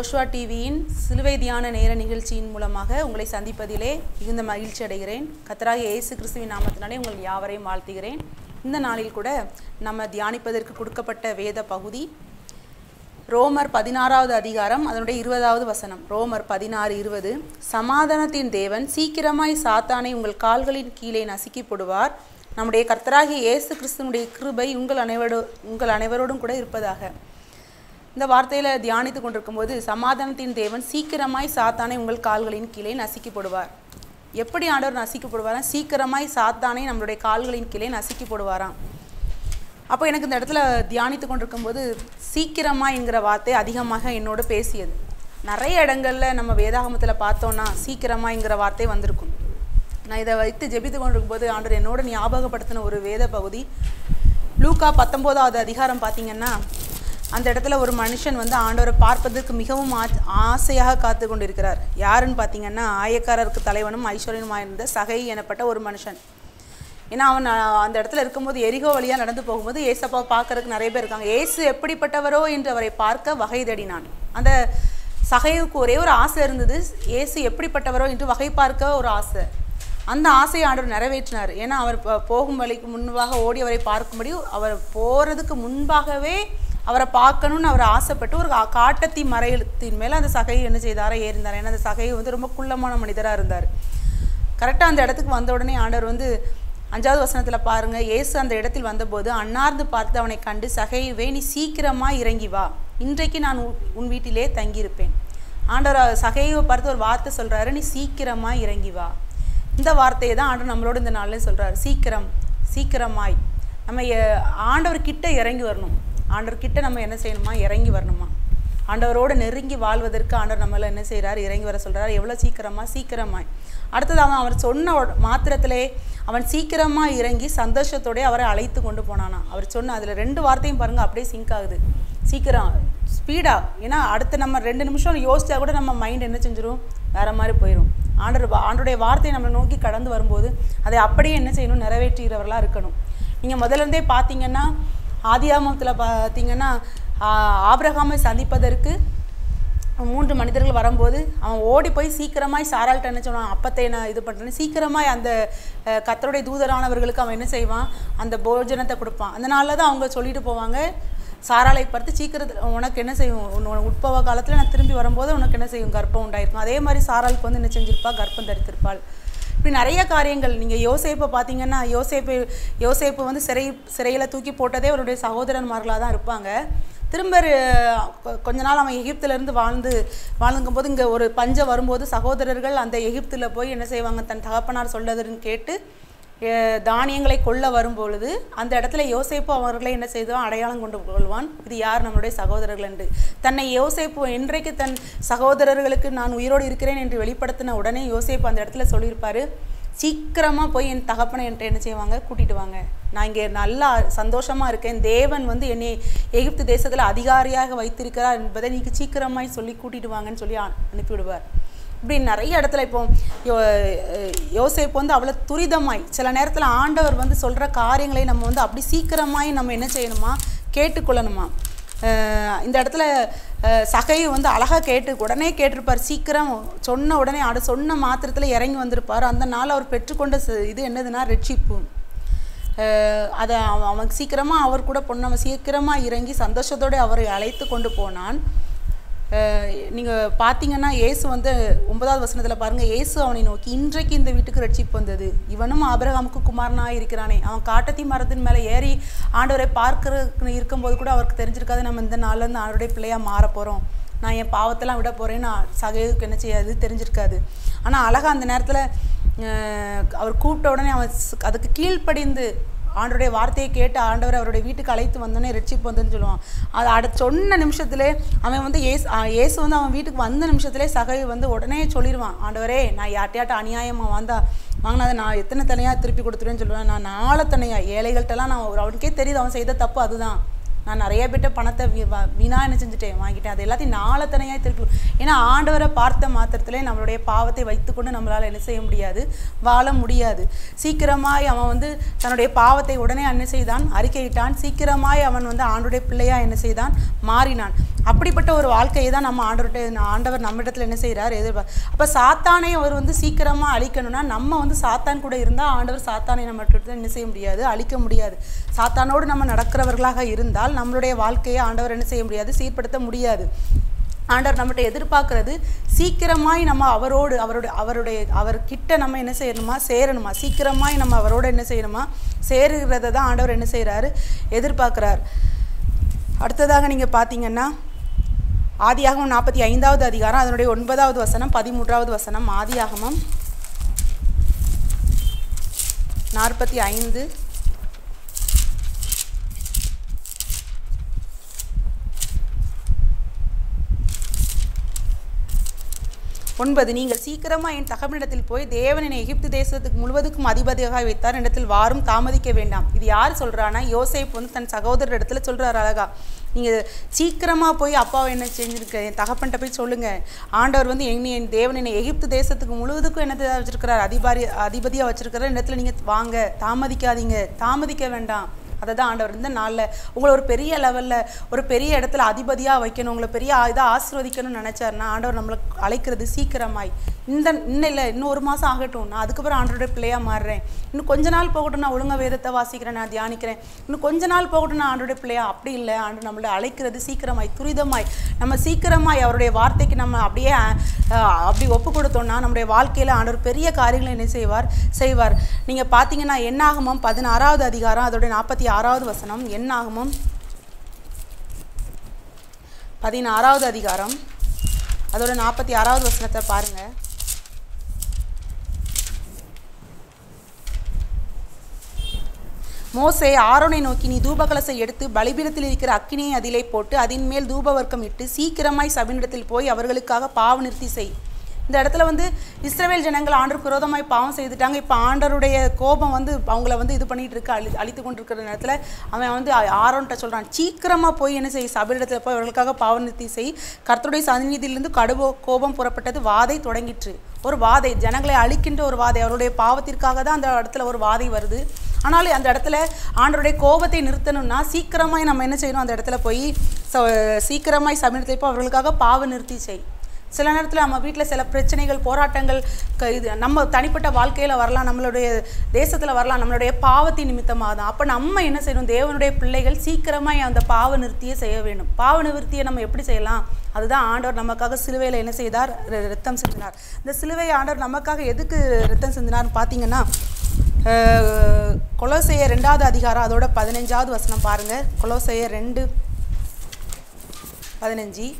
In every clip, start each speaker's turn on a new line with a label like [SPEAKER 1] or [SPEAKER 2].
[SPEAKER 1] Joshua டிவியின் சிலுவை தியான நேர நிகழ்ச்சியின் மூலமாக உங்களை சந்திப்பதிலே மிகுந்த மகிழ்ச்சி அடைகிறேன் கத்தராகிய இயேசு கிறிஸ்துவின் நாமத்தினாலே உங்கள் யாவரையும் வாழ்த்துகிறேன் இந்த நாளில் கூட நம்ம தியானிப்பதற்கு கொடுக்கப்பட்ட வேத பகுதி ரோமர் பதினாறாவது அதிகாரம் அதனுடைய இருபதாவது வசனம் ரோமர் பதினாறு இருபது சமாதானத்தின் தேவன் சீக்கிரமாய் சாத்தானை உங்கள் கால்களின் கீழே நசுக்கி போடுவார் நம்முடைய கர்த்தராகிய இயேசு கிறிஸ்துவனுடைய கிருபை உங்கள் அனைவரோ உங்கள் அனைவரோடும் கூட இருப்பதாக இந்த வார்த்தையில் தியானித்து கொண்டிருக்கும்போது சமாதானத்தின் தேவன் சீக்கிரமாய் சாத்தானை உங்கள் கால்களின் கீழே நசுக்கி போடுவார் எப்படி ஆண்டவர் நசுக்கி போடுவாராம் சீக்கிரமாய் சாத்தானை நம்மளுடைய கால்களின் கீழே நசுக்கி போடுவாராம் அப்போ எனக்கு இந்த இடத்துல தியானித்து கொண்டிருக்கும்போது சீக்கிரமாக என்கிற வார்த்தை அதிகமாக என்னோட பேசியது நிறைய இடங்களில் நம்ம வேதாகமத்தில் பார்த்தோன்னா சீக்கிரமாகங்கிற வார்த்தை வந்திருக்கும் நான் இதை வைத்து ஜெபித்து கொண்டிருக்கும்போது ஆண்டவர் என்னோட ஞாபகப்படுத்தின ஒரு வேத பகுதி லூக்கா பத்தொம்போதாவது அதிகாரம் பார்த்தீங்கன்னா அந்த இடத்துல ஒரு மனுஷன் வந்து ஆண்டவரை பார்ப்பதற்கு மிகவும் ஆ ஆசையாக காத்து கொண்டிருக்கிறார் யாருன்னு பார்த்தீங்கன்னா ஆயக்காரருக்கு தலைவனும் ஐஸ்வர்யனுமாக இருந்த சகை எனப்பட்ட ஒரு மனுஷன் ஏன்னா அவன் அஹ், அந்த இடத்துல இருக்கும்போது எரிகோ வழியாக நடந்து போகும்போது ஏசப்பா பார்க்கறதுக்கு நிறைய பேர் இருக்காங்க ஏசு எப்படிப்பட்டவரோ என்று அவரை பார்க்க வகை தேடினான் அந்த சகைவுக்கு ஒரே ஒரு ஆசை இருந்தது ஏசு எப்படிப்பட்டவரோ என்று வகை பார்க்க ஒரு ஆசை அந்த ஆசையை ஆண்டவர் நிறைவேற்றினார் ஏன்னா அவர் ப- போகும் வழிக்கு முன்பாக ஓடி அவரை பார்க்கும்படி அவர் போகிறதுக்கு முன்பாகவே அவரை பார்க்கணும்னு அவர் ஆசைப்பட்டு ஒரு கா- காட்டத்தி மறையத்தின் மேலே அந்த சகையை என்ன செய்தாரா ஏறிந்தார் ஏன்னா அந்த சகையை வந்து ரொம்ப குள்ளமான மனிதராக இருந்தார் கரெக்டாக அந்த இடத்துக்கு வந்த உடனே ஆண்டவர் வந்து அஞ்சாவது வசனத்தில் பாருங்க இயேசு அந்த இடத்தில் வந்தபோது அன்னார்ந்து பார்த்து அவனை கண்டு சகையுவே நீ சீக்கிரமாக இறங்கி வா இன்றைக்கு நான் உன் உன் வீட்டிலே தங்கியிருப்பேன் ஆண்டவர் சகையை பார்த்து ஒரு வார்த்தை சொல்கிறாரு நீ சீக்கிரமாக இறங்கி வா இந்த வார்த்தையை தான் ஆண்டவர் நம்மளோட இந்த நாளில் சொல்கிறாரு சீக்கிரம் சீக்கிரமாய் நம்ம எ- ஆண்டவர் கிட்ட இறங்கி வரணும் ஆண்டவர் கிட்ட நம்ம என்ன செய்யணுமா இறங்கி வரணுமா ஆண்டவரோடு நெருங்கி வாழ்வதற்கு ஆண்டவர் நம்மள என்ன செய்கிறார் இறங்கி வர சொல்கிறார் எவ்வளோ சீக்கிரமா சீக்கிரமாய் அடுத்தது அவன் அவர் சொன்ன உட- மாத்திரத்திலே அவன் சீக்கிரமாக இறங்கி சந்தோஷத்தோட அவரை அழைத்து கொண்டு போனானா அவர் சொன்ன அதில் ரெண்டு வார்த்தையும் பாருங்கள் அப்படியே சிங்க் ஆகுது சீக்கிரம் ஸ்பீடாக ஏன்னா அடுத்து நம்ம ரெண்டு நிமிஷம் யோசிச்சா கூட நம்ம மைண்ட் என்ன செஞ்சிரும் வேற மாதிரி போயிடும் ஆண்டர் ஆண்டுடைய வார்த்தை நம்மளை நோக்கி கடந்து வரும்போது அதை அப்படியே என்ன செய்யணும் நிறைவேற்றுகிறவர்களாக இருக்கணும் நீங்கள் முதல்ல இருந்தே பார்த்தீங்கன்னா ஆதியாமத்தில் பார்த்தீங்கன்னா ஆ- ஆபிரகாமை சந்திப்பதற்கு மூன்று மனிதர்கள் வரும்போது அவன் ஓடி போய் சீக்கிரமாய் சாராள்கிட்ட என்ன சொன்னான் அப்பத்தை நான் இது பண்ணுறேன்னு சீக்கிரமாய் அந்த அஹ், கர்த்தருடைய தூதரானவர்களுக்கு அவன் என்ன செய்வான் அந்த போஜனத்தை கொடுப்பான் அதனால தான் அவங்க சொல்லிட்டு போவாங்க சாராளை பார்த்து சீக்கிரத்தில் உனக்கு என்ன செய்யும் உன் உன் உட்பவ காலத்தில் நான் திரும்பி வரும்போது உனக்கு என்ன செய்யும் கர்ப்பம் உண்டாயிருக்கும் அதே மாதிரி சாராளுக்கு வந்து என்ன செஞ்சிருப்பா கர்ப்பம் தரித்திருப்பாள் இப்படி நிறைய காரியங்கள் நீங்கள் யோசேப்பை பார்த்தீங்கன்னா யோசேப்பு யோசேப்பு வந்து சிறை சிறையில் தூக்கி போட்டதே அவருடைய சகோதரன்மார்களாக தான் இருப்பாங்க திரும்ப அஹ், கொ- கொஞ்ச நாள் அவன் எகிப்துல இருந்து வாழ்ந்து வாழ்ந்துக்கும் போது இங்கே ஒரு பஞ்சம் வரும்போது சகோதரர்கள் அந்த எகிப்தில் போய் என்ன செய்வாங்க தன் தகப்பனார் சொல்லதுன்னு கேட்டு அஹ், தானியங்களை கொள்ள வரும்பொழுது அந்த இடத்துல யோசேப்பு அவர்களை என்ன செய்வான் அடையாளம் கொண்டு கொள்வான் இது யார் நம்மளுடைய சகோதரர்கள் என்று தன்னை யோசேப்பு என்றைக்கு தன் சகோதரர்களுக்கு நான் உயிரோடு இருக்கிறேன் என்று வெளிப்படுத்தின உடனே யோசேப்பு அந்த இடத்துல சொல்லியிருப்பாரு சீக்கிரமாக போய் என் தகப்பனை என்கிட்ட என்ன செய்வாங்க கூட்டிட்டு வாங்க நான் இங்கே நல்லா சந்தோஷமாக இருக்கேன் தேவன் வந்து என்னை எகிப்து தேசத்தில் அதிகாரியாக வைத்திருக்கிறார் என்பதை நீங்கள் சீக்கிரமாய் சொல்லி கூட்டிட்டு வாங்கன்னு சொல்லி அ- அனுப்பிவிடுவார் இப்படி நிறைய இடத்துல இப்போ யோ யோசேப்பு வந்து அவ்வளோ துரிதமாய் சில நேரத்தில் ஆண்டவர் வந்து சொல்கிற காரியங்களை நம்ம வந்து அப்படி சீக்கிரமாய் நம்ம என்ன செய்யணுமா கேட்டுக்கொள்ளணுமா அஹ் இந்த இடத்துல அஹ் சகை வந்து அழகாக கேட்டு உடனே கேட்டிருப்பார் சீக்கிரம் சொன்ன உடனே அட சொன்ன மாத்திரத்தில் இறங்கி வந்திருப்பார் அந்த நாள் அவர் பெற்றுக்கொண்ட ச- இது என்னதுன்னா ரட்சிப்பு அஹ் அதை அவன் அவன் சீக்கிரமாக அவர் கூட பொண்ணவன் சீக்கிரமாக இறங்கி சந்தோஷத்தோடு அவரை அழைத்து கொண்டு போனான் நீங்கள் பார்த்தீங்கன்னா இயேசு வந்து ஒன்பதாவது வசனத்தில் பாருங்கள் இயேசு அவனை நோக்கி இன்றைக்கு இந்த வீட்டுக்கு ரட்சிப்பு வந்தது இவனும் ஆபிரகாமுக்கு குமாரனாக இருக்கிறானே அவன் காட்டத்தி மரத்தின் மேலே ஏறி ஆண்டவரை பார்க்கறதுக்கு இருக்கும்போது கூட அவருக்கு தெரிஞ்சிருக்காது நம்ம இந்த நாள்ல இருந்து ஆண்டவருடைய பிள்ளையாக மாற போகிறோம் நான் என் பாவத்தெல்லாம் விட போகிறேன்னு சகைவுக்கு என்ன செய்யாது தெரிஞ்சிருக்காது ஆனால் அழகாக அந்த நேரத்தில் அவர் கூப்பிட்ட உடனே அவன் ஸ்- அதுக்கு கீழ்ப்படிந்து ஆண்டவருடைய வார்த்தையை கேட்டு ஆண்டவர் அவருடைய வீட்டுக்கு அழைத்து வந்தோடனே ரட்சிப்பு வந்துன்னு சொல்லுவான் அது அடுத்த சொன்ன நிமிஷத்திலே அவன் வந்து ஏசு ஆ, இயேசு வந்து அவன் வீட்டுக்கு வந்த நிமிஷத்திலே சகை வந்து உடனே சொல்லிடுவான் ஆண்டவரே நான் யார்ட்டையாட்ட அநியாயமாக வந்தா வாங்கினதை நான் எத்தனை தனியாக திருப்பி கொடுத்துருவேன்னு சொல்லுவேன் நான் நாளை தனியா ஏழைகள்கிட்டலாம் நான் ஒரு அவனுக்கே தெரியுது அவன் செய்த தப்பு அதுதான் நான் நிறைய பேர்ட்ட பணத்தை வீ- வா- வீணா என்ன செஞ்சுட்டேன் வாங்கிட்டேன் அது எல்லாத்தையும் நாளத்தனையாக திருப்பி ஏன்னா ஆண்டவரை பார்த்த மாத்திரத்திலே நம்மளுடைய பாவத்தை வைத்துக்கொண்டு நம்மளால் என்ன செய்ய முடியாது வாழ முடியாது சீக்கிரமாய் அவன் வந்து தன்னுடைய பாவத்தை உடனே என்ன செய்தான் அறிக்கையிட்டான் சீக்கிரமாய் அவன் வந்து ஆண்டுடைய பிள்ளையா என்ன செய்தான் மாறினான் அப்படிப்பட்ட ஒரு வாழ்க்கையை தான் நம்ம ஆண்டவர்கிட்ட ஆண்டவர் நம்மிடத்தில் என்ன செய்கிறார் எதிர்பார் அப்போ சாத்தானை அவர் வந்து சீக்கிரமாக அழிக்கணும்னா நம்ம வந்து சாத்தான் கூட இருந்தால் ஆண்டவர் சாத்தானை நம்ம என்ன செய்ய முடியாது அழிக்க முடியாது சாத்தானோடு நம்ம நடக்கிறவர்களாக இருந்தால் நம்மளுடைய வாழ்க்கையை ஆண்டவர் என்ன செய்ய முடியாது சீர்படுத்த முடியாது ஆண்டவர் நம்மகிட்ட எதிர்பார்க்கறது சீக்கிரமாய் நம்ம அவரோடு அவருடைய அவருடைய அவர்கிட்ட நம்ம என்ன செய்யணுமா சேரணுமா சீக்கிரமாய் நம்ம அவரோட என்ன செய்யணுமா சேருகிறத தான் ஆண்டவர் என்ன செய்கிறாரு எதிர்பார்க்குறார் அடுத்ததாக நீங்கள் பார்த்தீங்கன்னா ஆதியாகமம் நாற்பத்தி ஐந்தாவது அதிகாரம் அதனுடைய ஒன்பதாவது வசனம் பதிமூன்றாவது வசனம் ஆதியாகமம் நாற்பத்தி ஐந்து ஒன்பது நீங்கள் சீக்கிரமாக என் தகவனிடத்தில் போய் தேவன் என்னை எகிப்து தேசத்துக்கு முழுவதுக்கும் அதிபதியாக வைத்தார் இடத்தில் வாரும் தாமதிக்க வேண்டாம் இது யார் சொல்கிறான்னா யோசேப் வந்து தன் சகோதரர் இடத்துல சொல்கிறார் அழகா நீங்கள் சீக்கிரமாக போய் அப்பாவை என்ன செஞ்சுருக்க என் தகப்பன்ட்ட போய் சொல்லுங்கள் ஆண்டவர் வந்து என்னை என் தேவன் என்னை எகிப்து தேசத்துக்கு முழுவதுக்கும் என்னத்தை வச்சிருக்கிறார் அதிபாரி அதிபதியாக வச்சிருக்கிற இடத்துல நீங்கள் வாங்க தாமதிக்காதீங்க தாமதிக்க வேண்டாம் அதை தான் ஆண்டவர் இந்த நாளில் உங்களை ஒரு பெரிய லெவலில் ஒரு பெரிய இடத்துல அதிபதியாக வைக்கணும் உங்களை பெரிய இதாக ஆசீர்வதிக்கணும்னு நினச்சாருன்னா ஆண்டவர் நம்மளை அழைக்கிறது சீக்கிரமாய் இந்த இன்னும் இல்லை இன்னும் ஒரு மாதம் ஆகட்டும் நான் அதுக்கப்புறம் ஆண்டோடைய பிள்ளையாக மாறுறேன் இன்னும் கொஞ்ச நாள் போகட்டும் நான் ஒழுங்காக வேதத்தை வாசிக்கிறேன் நான் தியானிக்கிறேன் இன்னும் கொஞ்ச நாள் போகட்டும் நான் ஆண்டோடைய பிள்ளையா அப்படி இல்லை ஆண்டு நம்மளை அழைக்கிறது சீக்கிரமாய் துரிதமாய் நம்ம சீக்கிரமாய் அவருடைய வார்த்தைக்கு நம்ம அப்படியே அஹ், அப்படி ஒப்பு கொடுத்தோம்னா நம்முடைய வாழ்க்கையில் ஆண்டவர் பெரிய காரியங்களை என்ன செய்வார் செய்வார் நீங்கள் பார்த்தீங்கன்னா என்னாகமம் பதினாறாவது அதிகாரம் அதோடைய நாற்பத்தி ஆறாவது வசனம் என்னாகமம் பதினாறாவது அதிகாரம் அதோட நாற்பத்தி ஆறாவது வசனத்தை பாருங்கள் மோசே ஆரோனை நோக்கி நீ தூபகலசை எடுத்து பலிபீடத்தில் இருக்கிற அக்கினியை அதிலே போட்டு அதின் மேல் தூபவர்க்கம் இட்டு சீக்கிரமாய் சபையினிடத்தில் போய் அவர்களுக்காக பாவ நிறுத்தி செய் இந்த இடத்துல வந்து இஸ்ரவேல் ஜனங்கள் ஆண்டருக்கு விரோதமாய் பாவம் செய்துட்டாங்க இப்போ ஆண்டருடைய கோபம் வந்து அவங்கள வந்து இது பண்ணிட்டு இருக்க அழி அழித்து கொண்டிருக்கிற நேரத்தில் அவன் வந்து ஆரோன்ட்ட சொல்கிறான் சீக்கிரமாக போய் என்ன செய் சபையிடத்தில் போய் அவர்களுக்காக பாவ நிறுத்தி செய் கர்த்தருடைய சந்நிதியிலிருந்து கடுபோ கோபம் புறப்பட்டது வாதை தொடங்கிற்று ஒரு வாதை ஜனங்களை அழிக்கின்ற ஒரு வாதை அவருடைய பாவத்திற்காக தான் அந்த இடத்துல ஒரு வாதை வருது ஆனாலும் அந்த இடத்துல ஆண்டருடைய கோபத்தை நிறுத்தணும்னா சீக்கிரமாய் நம்ம என்ன செய்யணும் அந்த இடத்துல போய் ச- சீக்கிரமாய் சமயத்தில் போய் அவர்களுக்காக பாவ நிறுத்தி செய் சில நேரத்தில் நம்ம வீட்டில் சில பிரச்சனைகள் போராட்டங்கள் க- இது நம்ம தனிப்பட்ட வாழ்க்கையில் வரலாம் நம்மளுடைய தேசத்தில் வரலாம் நம்மளுடைய பாவத்தின் நிமித்தமாக தான் அப்போ நம்ம என்ன செய்யணும் தேவனுடைய பிள்ளைகள் சீக்கிரமாக அந்த பாவ நிறுத்தியை செய்ய வேண்டும் பாவ நிவர்த்தியை நம்ம எப்படி செய்யலாம் அதுதான் ஆண்டவர் நமக்காக சிலுவையில் என்ன செய்தார் ர- ரத்தம் சிந்தினார் இந்த சிலுவை ஆண்டவர் நமக்காக எதுக்கு ரத்தம் சிந்தினார்னு பார்த்தீங்கன்னா அஹ், கொலோசையர் ரெண்டாவது அதிகாரம் அதோட பதினஞ்சாவது வசனம் பாருங்கள் கொலோசையர் ரெண்டு பதினஞ்சு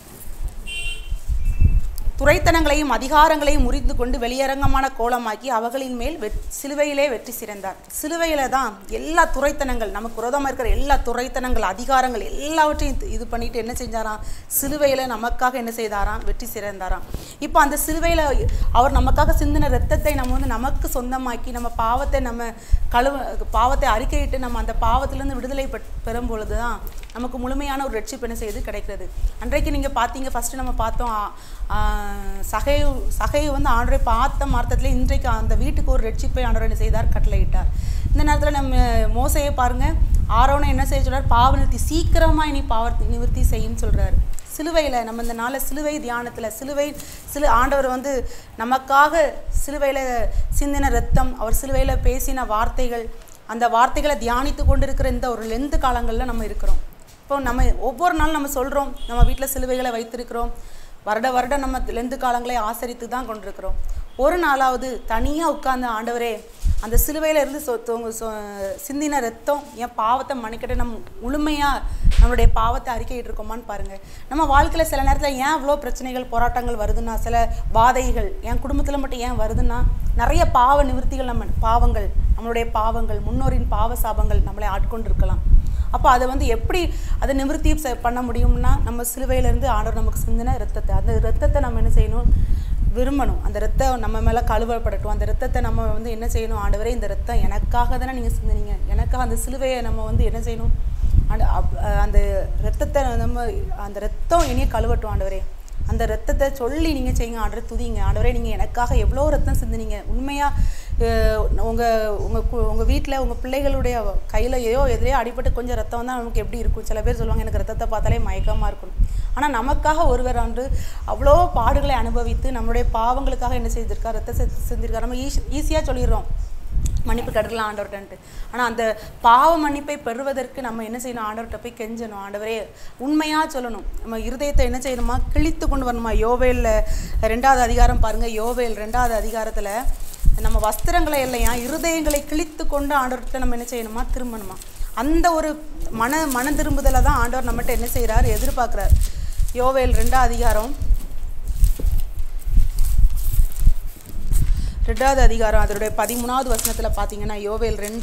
[SPEAKER 1] துரைத்தனங்களையும் அதிகாரங்களையும் முறிந்து கொண்டு வெளியரங்கமான கோலமாக்கி அவர்களின் மேல் வெற் சிலுவையிலே வெற்றி சிறந்தார் சிலுவையில தான் எல்லா துரைத்தனங்கள் நமக்கு விரோதமாக இருக்கிற எல்லா துரைத்தனங்கள் அதிகாரங்கள் எல்லாவற்றையும் இது- இது பண்ணிட்டு என்ன செஞ்சாராம் சிலுவையில நமக்காக என்ன செய்தாராம் வெற்றி சிறந்தாராம் இப்போ அந்த சிலுவையில அவர் நமக்காக சிந்தின ரத்தத்தை நம்ம வந்து நமக்கு சொந்தமாக்கி நம்ம பாவத்தை நம்ம கழுவ பாவத்தை அறிக்கையிட்டு நம்ம அந்த பாவத்திலிருந்து விடுதலை பெற்- பெறும் பொழுது தான் நமக்கு முழுமையான ஒரு ரட்சிப்பு என்ன செய்யுது கிடைக்கிறது அன்றைக்கு நீங்கள் பார்த்தீங்க ஃபஸ்ட்டு நம்ம பார்த்தோம் ஆ, ஆ, சகையு சகையு வந்து ஆண்டரை பார்த்த மார்த்தத்தில் இன்றைக்கு அந்த வீட்டுக்கு ஒரு ரட்சிப்பை ஆண்டவர் என்ன செய்தார் கட்டளையிட்டார் இந்த நேரத்தில் நம்ம மோசையை பாருங்க ஆரோனை என்ன செய்ய சொல்றார் பாவ நிறுத்தி சீக்கிரமாக இனி பாவ நிவர்த்தி செய்யுன்னு சொல்றாரு சிலுவையில் நம்ம இந்த நாளில் சிலுவை தியானத்தில் சிலுவை சிலு ஆண்டவர் வந்து நமக்காக சிலுவையில் சிந்தின ரத்தம் அவர் சிலுவையில் பேசின வார்த்தைகள் அந்த வார்த்தைகளை தியானித்து கொண்டிருக்கிற இந்த ஒரு லெந்து காலங்களில் நம்ம இருக்கிறோம் இப்போ நம்ம ஒவ்வொரு நாளும் நம்ம சொல்கிறோம் நம்ம வீட்டில் சிலுவைகளை வைத்திருக்கிறோம் வருட வருடம் நம்ம லெந்து காலங்களை ஆசரித்து தான் கொண்டிருக்கிறோம் ஒரு நாளாவது தனியாக உட்கார்ந்து ஆண்டவரே அந்த சிலுவையில இருந்து சொ தொங்க- சொ- சிந்தின ரத்தம் என் பாவத்தை மன்னிக்கட்ட நம்ம முழுமையாக நம்மளுடைய பாவத்தை அறிக்கையிட்டு இருக்கோமான்னு பாருங்கள் நம்ம வாழ்க்கையில் சில நேரத்தில் ஏன் இவ்வளோ பிரச்சனைகள் போராட்டங்கள் வருதுன்னா சில பாதைகள் என் குடும்பத்தில் மட்டும் ஏன் வருதுன்னா நிறைய பாவ நிவர்த்திகள் நம்ம பாவங்கள் நம்மளுடைய பாவங்கள் முன்னோரின் பாவ சாபங்கள் நம்மளை ஆட்கொண்டு இருக்கலாம் அப்போ அதை வந்து எப்படி அதை நிவர்த்தி செ- பண்ண முடியும்னா நம்ம சிலுவையிலேருந்து ஆண்டவர் நமக்கு சிந்தின ரத்தத்தை அந்த ரத்தத்தை நம்ம என்ன செய்யணும் விரும்பணும் அந்த ரத்தம் நம்ம மேலே கழுவப்படட்டும் அந்த ரத்தத்தை நம்ம வந்து என்ன செய்யணும் ஆண்டவரே இந்த ரத்தம் எனக்காக தானே நீங்கள் சிந்தினீங்க எனக்காக அந்த சிலுவையை நம்ம வந்து என்ன செய்யணும் அந்த அப்- அந்த ரத்தத்தை நம்ம அந்த ரத்தம் இனியே கழுவட்டும் ஆண்டவரே அந்த ரத்தத்தை சொல்லி நீங்கள் செய்யுங்க ஆண்டவரே துதிங்க ஆண்டவரே நீங்கள் எனக்காக எவ்வளோ ரத்தம் சிந்தினீங்க உண்மையாக உங்கள் உங்கள் உங்கள் வீட்டில் உங்கள் பிள்ளைகளுடைய கையிலையோ எதிரையோ அடிபட்டு கொஞ்சம் ரத்தம் தான் நமக்கு எப்படி இருக்கும் சில பேர் சொல்லுவாங்க எனக்கு ரத்தத்தை பார்த்தாலே மயக்கமாக இருக்கும் ஆனால் நமக்காக ஒருவர் ஆண்டு அவ்வளோ பாடுகளை அனுபவித்து நம்மளுடைய பாவங்களுக்காக என்ன செய்திருக்கார் ரத்த செஞ்சிருக்கார் நம்ம ஈஸ் ஈஸியாக சொல்லிடுறோம் மன்னிப்பு கடலாம் ஆண்டவர்கிட்டன்ட்டு ஆனால் அந்த பாவ மன்னிப்பை பெறுவதற்கு நம்ம என்ன செய்யணும் ஆண்டவர்கிட்ட போய் கெஞ்சணும் ஆண்டவரே உண்மையாக சொல்லணும் நம்ம இருதயத்தை என்ன செய்யணுமா கிழித்து கொண்டு வரணுமா யோவேலில் ரெண்டாவது அதிகாரம் பாருங்கள் யோவேல் ரெண்டாவது அதிகாரத்தில் நம்ம வஸ்திரங்களை இல்லையா இருதயங்களை கிழித்து கொண்டு ஆண்டவர்கிட்ட நம்ம என்ன செய்யணுமா திரும்பணுமா அந்த ஒரு மன மன திரும்புதலை தான் ஆண்டவர் நம்மகிட்ட என்ன செய்கிறார் எதிர்பார்க்குறார் யோவேல் ரெண்டாவது அதிகாரம் ரெண்டாவது அதிகாரம் அதனுடைய பதிமூணாவது வசனத்தில் பார்த்தீங்கன்னா யோவேல் ரெண்டு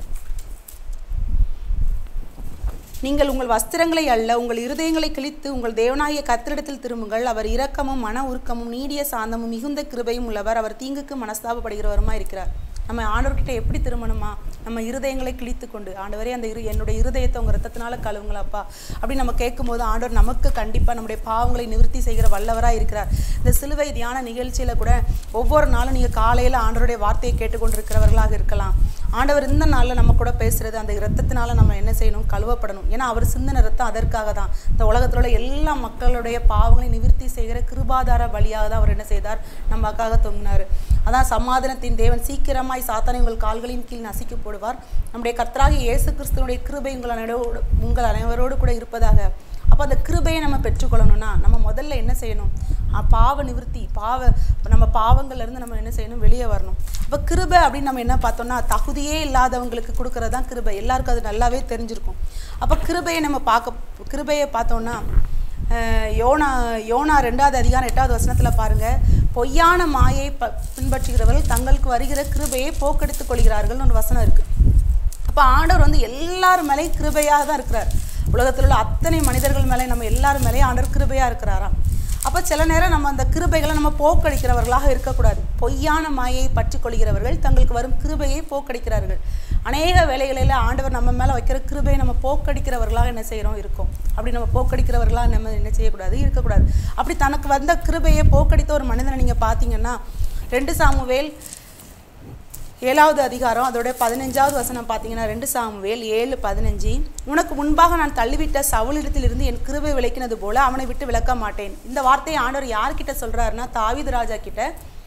[SPEAKER 1] நீங்கள் உங்கள் வஸ்திரங்களை அல்ல உங்கள் இருதயங்களை கிழித்து உங்கள் தேவனாகிய கத்திரிடத்தில் திரும்புங்கள் அவர் இரக்கமும் மன உருக்கமும் நீடிய சாந்தமும் மிகுந்த கிருபையும் உள்ளவர் அவர் தீங்குக்கு மனஸ்தாபப்படுகிறவருமா இருக்கிறார் நம்ம ஆண்டவர்கிட்ட எப்படி திரும்பணுமா நம்ம இருதயங்களை கிழித்து கொண்டு ஆண்டவரே அந்த இரு என்னுடைய இருதயத்தை உங்கள் ரத்தத்தினால கழுவுங்களாப்பா அப்படி நம்ம கேட்கும்போது ஆண்டவர் நமக்கு கண்டிப்பாக நம்முடைய பாவங்களை நிவர்த்தி செய்கிற வல்லவராக இருக்கிறார் இந்த சிலுவை தியான நிகழ்ச்சியில் கூட ஒவ்வொரு நாளும் நீங்கள் காலையில் ஆண்டவருடைய வார்த்தையை கேட்டுக்கொண்டிருக்கிறவர்களாக இருக்கலாம் ஆண்டவர் இந்த நாளில் நம்ம கூட பேசுகிறது அந்த இரத்தத்தினால நம்ம என்ன செய்யணும் கழுவப்படணும் ஏன்னா அவர் சிந்தன ரத்தம் அதற்காக தான் இந்த உலகத்தில் உள்ள எல்லா மக்களுடைய பாவங்களை நிவர்த்தி செய்கிற கிருபாதார வழியாக தான் அவர் என்ன செய்தார் நமக்காக தொங்கினார் அதான் சமாதானத்தின் தேவன் சீக்கிரமாய் சாத்தானை உங்கள் கால்களின் கீழ் நசிக்க போடுவார் நம்முடைய கர்த்தராகிய இயேசு கிறிஸ்துவனுடைய கிருபை உங்கள் அனைவரோடு உங்கள் அனைவரோடு கூட இருப்பதாக அப்போ அந்த கிருபையை நம்ம பெற்றுக்கொள்ளணும்னா நம்ம முதல்ல என்ன செய்யணும் பாவ நிவர்த்தி பாவ நம்ம பாவங்கள்லேருந்து நம்ம என்ன செய்யணும் வெளியே வரணும் அப்போ கிருபை அப்படின்னு நம்ம என்ன பார்த்தோம்னா தகுதியே இல்லாதவங்களுக்கு கொடுக்கறது தான் கிருபை எல்லாருக்கும் அது நல்லாவே தெரிஞ்சிருக்கும் அப்போ கிருபையை நம்ம பார்க்க கிருபையை பார்த்தோம்னா யோனா யோனா ரெண்டாவது அதிகாரம் எட்டாவது வசனத்தில் பாருங்கள் பொய்யான மாயை ப பின்பற்றுகிறவர்கள் தங்களுக்கு வருகிற கிருபையை போக்கெடுத்துக் கொள்கிறார்கள்னு ஒரு வசனம் இருக்குது அப்போ ஆண்டவர் வந்து எல்லார் மேலேயும் கிருபையாக தான் இருக்கிறார் உலகத்தில் உள்ள அத்தனை மனிதர்கள் மேலே நம்ம எல்லார் மேலேயும் ஆண்டவர் கிருபையாக இருக்கிறாராம் அப்போ சில நேரம் நம்ம அந்த கிருபைகளை நம்ம போக்கடிக்கிறவர்களாக இருக்கக்கூடாது பொய்யான மாயை பற்றி கொள்கிறவர்கள் தங்களுக்கு வரும் கிருபையை போக்கடிக்கிறார்கள் அநேக வேலைகளில் ஆண்டவர் நம்ம மேலே வைக்கிற கிருபையை நம்ம போக்கடிக்கிறவர்களாக என்ன செய்கிறோம் இருக்கோம் அப்படி நம்ம போக்கடிக்கிறவர்களாக நம்ம என்ன செய்யக்கூடாது இருக்கக்கூடாது அப்படி தனக்கு வந்த கிருபையை போக்கடித்த ஒரு மனிதனை நீங்கள் பார்த்தீங்கன்னா ரெண்டு சாமுவேல் ஏழாவது அதிகாரம் அதோட பதினஞ்சாவது வசனம் பார்த்தீங்கன்னா ரெண்டு சாமுவேல் ஏழு பதினஞ்சு உனக்கு முன்பாக நான் தள்ளிவிட்ட சவுலிடத்திலிருந்து என் கிருபை விளக்கினது போல அவனை விட்டு விளக்க மாட்டேன் இந்த வார்த்தையை ஆண்டவர் யார்கிட்ட சொல்கிறாருன்னா தாவிது ராஜா கிட்ட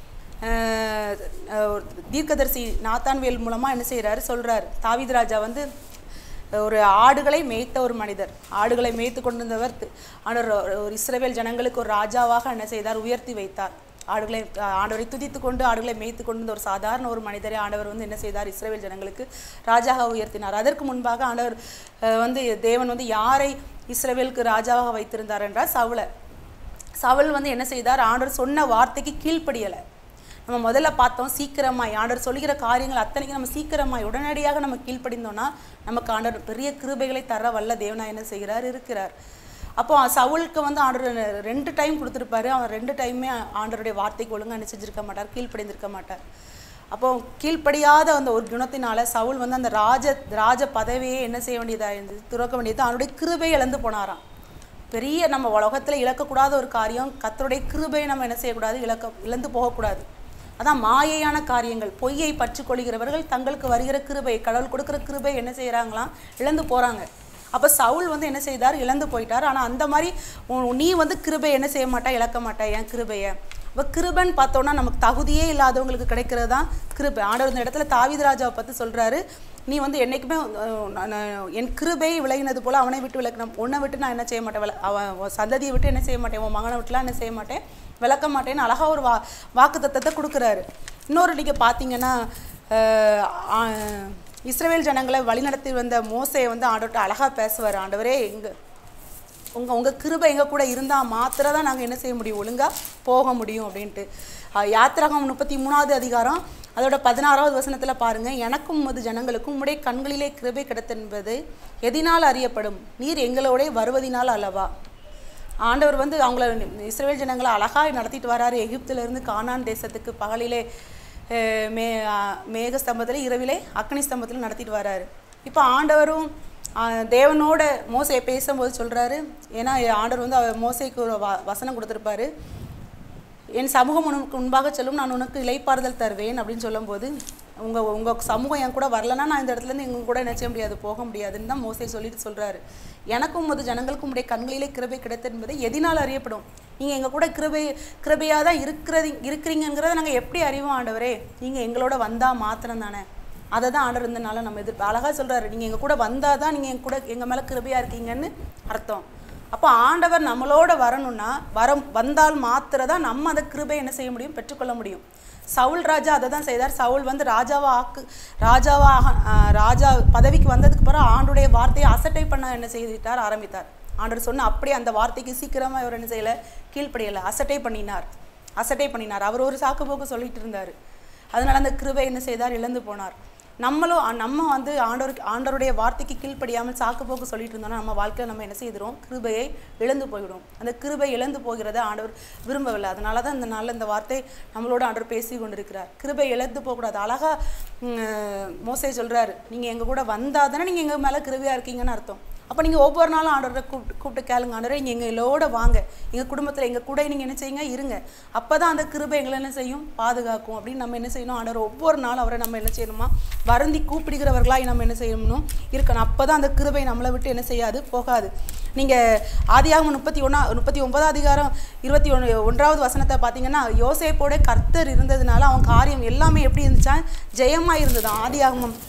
[SPEAKER 1] தீர்க்கதரிசி நாத்தான்வேல் மூலமாக என்ன செய்கிறாரு சொல்கிறார் தாவிது ராஜா வந்து ஒரு ஆடுகளை மேய்த்த ஒரு மனிதர் ஆடுகளை மேய்த்து கொண்டிருந்தவர் ஆண்டவர் ஒரு இஸ்ரேவேல் ஜனங்களுக்கு ஒரு ராஜாவாக என்ன செய்தார் உயர்த்தி வைத்தார் ஆடுகளை ஆண்டவரை துதித்து கொண்டு ஆடுகளை மேய்த்து கொண்டு ஒரு சாதாரண ஒரு மனிதரை ஆண்டவர் வந்து என்ன செய்தார் இஸ்ரேல் ஜனங்களுக்கு ராஜாவாக உயர்த்தினார் அதற்கு முன்பாக ஆண்டவர் வந்து தேவன் வந்து யாரை இஸ்ரேவேலுக்கு ராஜாவாக வைத்திருந்தார் என்றால் சவுளை சவுல் வந்து என்ன செய்தார் ஆண்டவர் சொன்ன வார்த்தைக்கு கீழ்ப்படியலை நம்ம முதல்ல பார்த்தோம் சீக்கிரமாய் ஆண்டவர் சொல்லுகிற காரியங்கள் அத்தனைக்கும் நம்ம சீக்கிரமாய் உடனடியாக நம்ம கீழ்ப்படிந்தோம்னா நமக்கு ஆண்டவர் பெரிய கிருபைகளை தர வல்ல தேவனா என்ன செய்கிறார் இருக்கிறார் அப்போ சவுலுக்கு வந்து ஆண்டவர் ரெண்டு டைம் கொடுத்துருப்பாரு அவன் ரெண்டு டைமே ஆண்டருடைய வார்த்தைக்கு ஒழுங்காக என்ன செஞ்சிருக்க மாட்டார் கீழ்ப்படிந்திருக்க மாட்டார் அப்போ கீழ்ப்படியாத அந்த ஒரு குணத்தினால சவுல் வந்து அந்த ராஜ ராஜ பதவியே என்ன செய்ய வேண்டியதாக இருந்தது துறக்க வேண்டியது அவனுடைய கிருபை இழந்து போனாராம் பெரிய நம்ம உலகத்தில் இழக்கக்கூடாத ஒரு காரியம் கத்தருடைய கிருபையை நம்ம என்ன செய்யக்கூடாது இழக்க இழந்து போகக்கூடாது அதான் மாயையான காரியங்கள் பொய்யை பற்றி கொள்கிறவர்கள் தங்களுக்கு வருகிற கிருபை கடவுள் கொடுக்குற கிருபை என்ன செய்கிறாங்களாம் இழந்து போகிறாங்க அப்போ சவுல் வந்து என்ன செய்தார் இழந்து போயிட்டார் ஆனால் அந்த மாதிரி நீ வந்து கிருபை என்ன செய்ய மாட்டா இழக்க மாட்டா என் கிருபையை இப்போ கிருபன் பார்த்தோன்னா நமக்கு தகுதியே இல்லாதவங்களுக்கு கிடைக்கிறது தான் கிருபை ஆண்டவர் இந்த இடத்துல தாவித ராஜாவை பற்றி சொல்கிறாரு நீ வந்து என்றைக்குமே என் கிருபை விலகினது போல் அவனை விட்டு விளக்கணும் உன்னை விட்டு நான் என்ன செய்ய மாட்டேன் விள அவன் சந்ததியை விட்டு என்ன செய்ய மாட்டேன் உன் மகனை விட்டுலாம் என்ன செய்ய மாட்டேன் விளக்க மாட்டேன்னு அழகாக ஒரு வா வாக்கு தத்தத்தை கொடுக்குறாரு இன்னொரு நீங்கள் பார்த்தீங்கன்னா இஸ்ரேல் ஜனங்களை வழிநடத்தி வந்த மோசையை வந்து ஆண்டவர்கிட்ட அழகாக பேசுவார் ஆண்டவரே எங்கள் உங்கள் உங்கள் கிருபை எங்கள் கூட இருந்தால் மாத்திரம் தான் நாங்கள் என்ன செய்ய முடியும் ஒழுங்காக போக முடியும் அப்படின்ட்டு யாத்திரகம் முப்பத்தி மூணாவது அதிகாரம் அதோட பதினாறாவது வசனத்தில் பாருங்கள் எனக்கும் உமது ஜனங்களுக்கும் உம்முடைய கண்களிலே கிருபை கிடைத்தென்பது எதினால் அறியப்படும் நீர் எங்களோட வருவதினால் அல்லவா ஆண்டவர் வந்து அவங்கள இஸ்ரேல் ஜனங்களை அழகாக நடத்திட்டு வராரு எகிப்திலிருந்து கானான் தேசத்துக்கு பகலிலே மே மேக ஸ்தம்பத்தில் இரவிலே அக்னி ஸ்தம்பத்தில் நடத்திட்டு வராரு இப்போ ஆண்டவரும் தேவனோட மோசையை பேசும்போது சொல்கிறாரு ஏன்னா ஆண்டவர் வந்து அவர் மோசைக்கு ஒரு வ வசனம் கொடுத்துருப்பாரு என் சமூகம் உனக்கு முன்பாக செல்லும் நான் உனக்கு இலைப்பாறுதல் தருவேன் அப்படின்னு சொல்லும்போது உங்கள் உங்கள் சமூகம் என் கூட வரலன்னா நான் இந்த இடத்துலேருந்து எங்க கூட என்ன செய்ய முடியாது போக முடியாதுன்னு தான் மோசே சொல்லிட்டு சொல்கிறாரு எனக்கும் உமது ஜனங்களுக்கும் உடைய கண்களிலே கிருபை கிடைத்தது என்பதை எதினால் அறியப்படும் நீங்கள் எங்கள் கூட கிருபை கிருபையாக தான் இருக்கிறது இருக்கிறீங்கிறத நாங்கள் எப்படி அறிவோம் ஆண்டவரே நீங்கள் எங்களோட வந்தால் மாத்திரம் தானே அதை தான் ஆண்டவர் இருந்தனால நம்ம எதிர் அழகாக சொல்கிறாரு நீங்கள் எங்கள் கூட வந்தால் தான் நீங்கள் எங்க கூட எங்கள் மேலே கிருபையாக இருக்கீங்கன்னு அர்த்தம் அப்போ ஆண்டவர் நம்மளோட வரணும்னா வர வந்தால் மாத்திர தான் நம்ம அந்த கிருபை என்ன செய்ய முடியும் பெற்றுக்கொள்ள முடியும் சவுல் ராஜா அதை தான் செய்தார் சவுல் வந்து ராஜாவா ஆக்கு ராஜாவா ஆக- ஆஹ் ராஜா பதவிக்கு வந்ததுக்கு பிறகு ஆண்டுடைய வார்த்தையை அசட்டை பண்ண என்ன செய்துட்டார் ஆரம்பித்தார் ஆண்டவர் சொன்ன அப்படியே அந்த வார்த்தைக்கு சீக்கிரமாக இவர் என்ன செய்யலை கீழ்ப்படியலை அசட்டை பண்ணினார் அசட்டை பண்ணினார் அவர் ஒரு சாக்கு போக்கு சொல்லிட்டு இருந்தார் அதனால அந்த கிருபை என்ன செய்தார் இழந்து போனார் நம்மளும் அ- நம்ம வந்து ஆண்டவர் ஆண்டவருடைய வார்த்தைக்கு கீழ்ப்படியாமல் சாக்கு போக்கு சொல்லிட்டு இருந்தோம்னா நம்ம வாழ்க்கையில் நம்ம என்ன செய்கிறோம் கிருபையை இழந்து போய்விடும் அந்த கிருபை இழந்து போகிறத ஆண்டவர் விரும்பவில்லை அதனால தான் இந்த நாளில் இந்த வார்த்தை நம்மளோட ஆண்டவர் பேசி கொண்டிருக்கிறார் கிருபை இழந்து போகக்கூடாது அழகா ம், மோசே சொல்றாரு நீங்கள் எங்கள் கூட வந்தால் தானே நீங்கள் எங்கள் மேலே கிருபையாக இருக்கீங்கன்னு அர்த்தம் அப்போ நீங்கள் ஒவ்வொரு நாளும் ஆண்டவரை கூப்பிட்டு கூப்பிட்டு கேளுங்க ஆண்டவரே நீங்கள் எங்களோட வாங்க எங்கள் குடும்பத்தில் எங்கள் கூட நீங்கள் என்ன செய்யுங்க இருங்க அப்போ தான் அந்த கிருபை எங்களை என்ன செய்யும் பாதுகாக்கும் அப்படின்னு நம்ம என்ன செய்யணும் ஆண்டவர் ஒவ்வொரு நாளும் அவரை நம்ம என்ன செய்யணுமா வருந்தி கூப்பிடுகிறவர்களாய் நம்ம என்ன செய்யணும் இருக்கணும் அப்போ தான் அந்த கிருபை நம்மளை விட்டு என்ன செய்யாது போகாது நீங்கள் ஆதியாகமம் முப்பத்தி ஒன்றா முப்பத்தி ஒன்பதாம் அதிகாரம் இருபத்தி ஒன்று ஒன்றாவது வசனத்தை பார்த்தீங்கன்னா யோசேப்போட கர்த்தர் இருந்ததுனால அவன் காரியம் எல்லாமே எப்படி இருந்துச்சா ஜெயமாக இருந்தது ஆதியாகமம்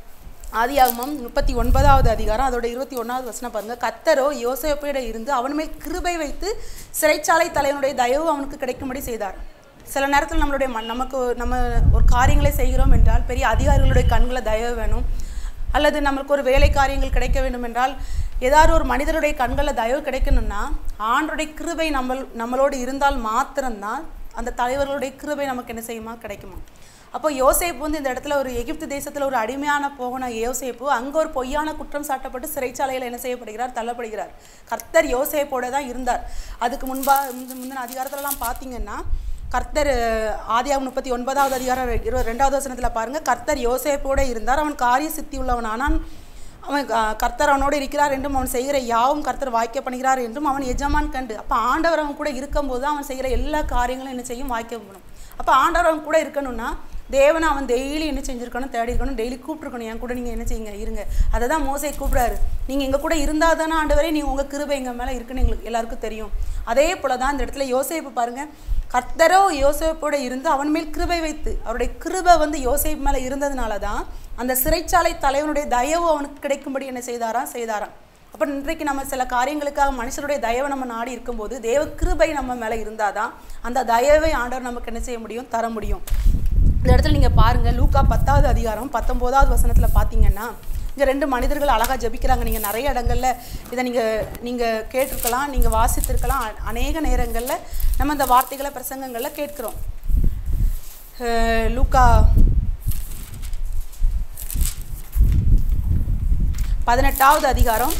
[SPEAKER 1] ஆதியாகமம் முப்பத்தி ஒன்பதாவது அதிகாரம் அதோட இருபத்தி ஒன்றாவது வசனம் பாருங்க கத்தரோ யோசேப்பிட இருந்து அவன் மேல் கிருபை வைத்து சிறைச்சாலை தலைவனுடைய தயவு அவனுக்கு கிடைக்கும்படி செய்தார் சில நேரத்தில் நம்மளுடைய ம- நமக்கு நம்ம ஒரு காரியங்களை செய்கிறோம் என்றால் பெரிய அதிகாரிகளுடைய கண்களை தயவு வேணும் அல்லது நம்மளுக்கு ஒரு வேலை காரியங்கள் கிடைக்க வேண்டும் என்றால் ஏதாவது ஒரு மனிதருடைய கண்களில் தயவு கிடைக்கணும்னா ஆண்டருடைய கிருபை நம்ம நம்மளோடு இருந்தால் மாத்திரம்தான் அந்த தலைவர்களுடைய கிருபை நமக்கு என்ன செய்யுமா கிடைக்குமா அப்போ யோசேப்பு வந்து இந்த இடத்துல ஒரு எகிப்து தேசத்தில் ஒரு அடிமையான போகன யோசேப்பு அங்கே ஒரு பொய்யான குற்றம் சாட்டப்பட்டு சிறைச்சாலையில் என்ன செய்யப்படுகிறார் தள்ளப்படுகிறார் கர்த்தர் யோசேப்போட தான் இருந்தார் அதுக்கு முன்பா முந்த- முந்தின அதிகாரத்துலலாம் பார்த்தீங்கன்னா கர்த்தர் ஆதியாகம் முப்பத்தி ஒன்பதாவது அதிகாரம் இருபது ரெண்டாவது வசனத்தில் பாருங்க கர்த்தர் யோசேப்போட இருந்தார் அவன் காரிய சித்தி உள்ளவன் ஆனால் அவன் க- கர்த்தர் அவனோடு இருக்கிறார் என்றும் அவன் செய்கிற யாவும் கர்த்தர் வாய்க்க பண்ணுகிறார் என்றும் அவன் எஜமான் கண்டு அப்போ ஆண்டவர் அவன் கூட இருக்கும்போது அவன் செய்கிற எல்லா காரியங்களும் என்ன செய்யும் வாய்க்க பண்ணணும் அப்போ ஆண்டவர் அவன் கூட இருக்கணும்னா தேவனை அவன் டெய்லி என்ன செஞ்சிருக்கணும் தேடி இருக்கணும் டெய்லி கூப்பிட்டுருக்கணும் என் கூட நீங்கள் என்ன செய்யுங்க இருங்க அதை தான் மோசை கூப்பிடாரு நீங்கள் எங்கள் கூட இருந்தால் தானே ஆண்டவரே நீங்கள் உங்கள் கிருபை எங்கள் மேலே இருக்குன்னு எங்களுக்கு எல்லாருக்கும் தெரியும் அதே போல தான் இந்த இடத்துல யோசேப்பு பாருங்க கர்த்தரோ யோசேப்போட இருந்து அவன் மேல் கிருபை வைத்து அவருடைய கிருபை வந்து யோசேப்பு மேலே இருந்ததுனால தான் அந்த சிறைச்சாலை தலைவனுடைய தயவு அவனுக்கு கிடைக்கும்படி என்ன செய்தாராம் செய்தாராம் அப்போ இன்றைக்கு நம்ம சில காரியங்களுக்காக மனுஷருடைய தயவை நம்ம நாடி இருக்கும்போது தேவ கிருபை நம்ம மேலே இருந்தால் தான் அந்த தயவை ஆண்டவர் நமக்கு என்ன செய்ய முடியும் தர முடியும் இந்த இடத்துல நீங்கள் பாருங்கள் லூக்கா பத்தாவது அதிகாரம் பத்தொம்போதாவது வசனத்தில் பார்த்தீங்கன்னா இங்கே ரெண்டு மனிதர்கள் அழகாக ஜெபிக்கிறாங்க நீங்கள் நிறைய இடங்கள்ல இதை நீங்கள் நீங்கள் கேட்டிருக்கலாம் நீங்கள் வாசித்திருக்கலாம் அ- அநேக நேரங்களில் நம்ம இந்த வார்த்தைகளை பிரசங்கங்களில் கேட்குறோம் அஹ் லூக்கா பதினெட்டாவது அதிகாரம்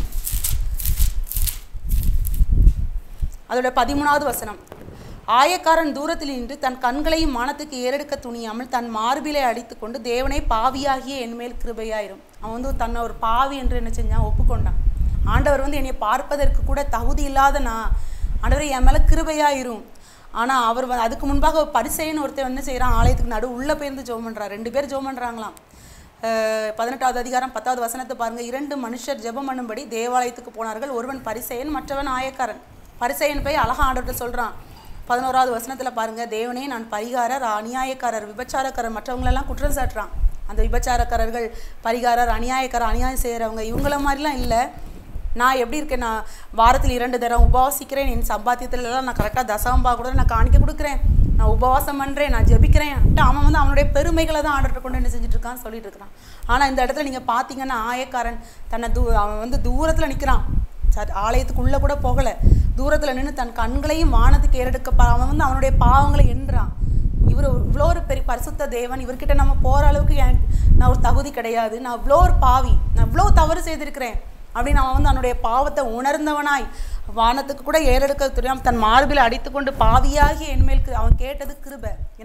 [SPEAKER 1] அதோட பதிமூணாவது வசனம் ஆயக்காரன் தூரத்தில் நின்று தன் கண்களையும் மானத்துக்கு ஏறெடுக்க துணியாமல் தன் மார்பிலை அடித்துக்கொண்டு தேவனை பாவியாகிய என்மேல் கிருபையாயிரும் அவன் வந்து தன்னை ஒரு பாவி என்று என்ன செஞ்சான் ஒப்புக்கொண்டான் ஆண்டவர் வந்து என்னை பார்ப்பதற்கு கூட தகுதி இல்லாத நான் ஆண்டவர் என் மேலே கிருபையாயிரும் ஆனால் அவர் வந்து அதுக்கு முன்பாக பரிசைன்னு ஒருத்தர் என்ன செய்கிறான் ஆலயத்துக்கு நடு உள்ளே போயிருந்து ஜோம் பண்ணுறான் ரெண்டு பேர் ஜோம் பண்ணுறாங்களாம் அஹ் பதினெட்டாவது அதிகாரம் பத்தாவது வசனத்தை பாருங்க இரண்டு மனுஷர் ஜெபம் பண்ணும்படி தேவாலயத்துக்கு போனார்கள் ஒருவன் பரிசெயன் மற்றவன் ஆயக்காரன் பரிசெயன் போய் அழகா ஆண்டவர்கிட்ட சொல்றான் பதினோராவது வசனத்துல பாருங்க தேவனே நான் பரிகாரர் அநியாயக்காரர் விபச்சாரக்காரர் மற்றவங்களெல்லாம் குற்றம் சாட்டுறான் அந்த விபச்சாரக்காரர்கள் பரிகாரர் அநியாயக்காரர் அநியாயம் செய்கிறவங்க இவங்கள மாதிரிலாம் இல்லை நான் எப்படி இருக்கேன் நான் வாரத்தில் இரண்டு தரம் உபவாசிக்கிறேன் என் சம்பாத்தியத்துல எல்லாம் நான் கரெக்டாக தசம்பா கூட நான் காணிக்க கொடுக்குறேன் நான் உபவாசம் பண்ணுறேன் நான் ஜெபிக்கிறேன் அவன் வந்து அவனுடைய பெருமைகளை தான் ஆர்டர் கொண்டு என்ன செஞ்சுட்டு இருக்கான்னு சொல்லிட்டு இருக்கிறான் ஆனால் இந்த இடத்துல நீங்கள் பார்த்தீங்கன்னா ஆயக்காரன் தன்னை தூ அவன் வந்து தூரத்தில் நிற்கிறான் சரி ஆலயத்துக்குள்ளே கூட போகலை தூரத்தில் நின்று தன் கண்களையும் வானத்துக்கு ஏறெடுக்க பா- அவன் வந்து அவனுடைய பாவங்களை எண்ணுறான் இவர் இவ்வளோ ஒரு பெரிய பரிசுத்த தேவன் இவர்கிட்ட நம்ம போகிற அளவுக்கு எனக்கு நான் ஒரு தகுதி கிடையாது நான் இவ்வளோ ஒரு பாவி நான் இவ்வளோ தவறு செய்திருக்கிறேன் அப்படின்னு அவன் வந்து அவனுடைய பாவத்தை உணர்ந்தவனாய் வானத்துக்கு கூட ஏறெடுக்க தெரியாம தன் மார்பில் அடித்துக்கொண்டு பாவியாகி என்மேல் அவன் கேட்டது கிருபை என்னை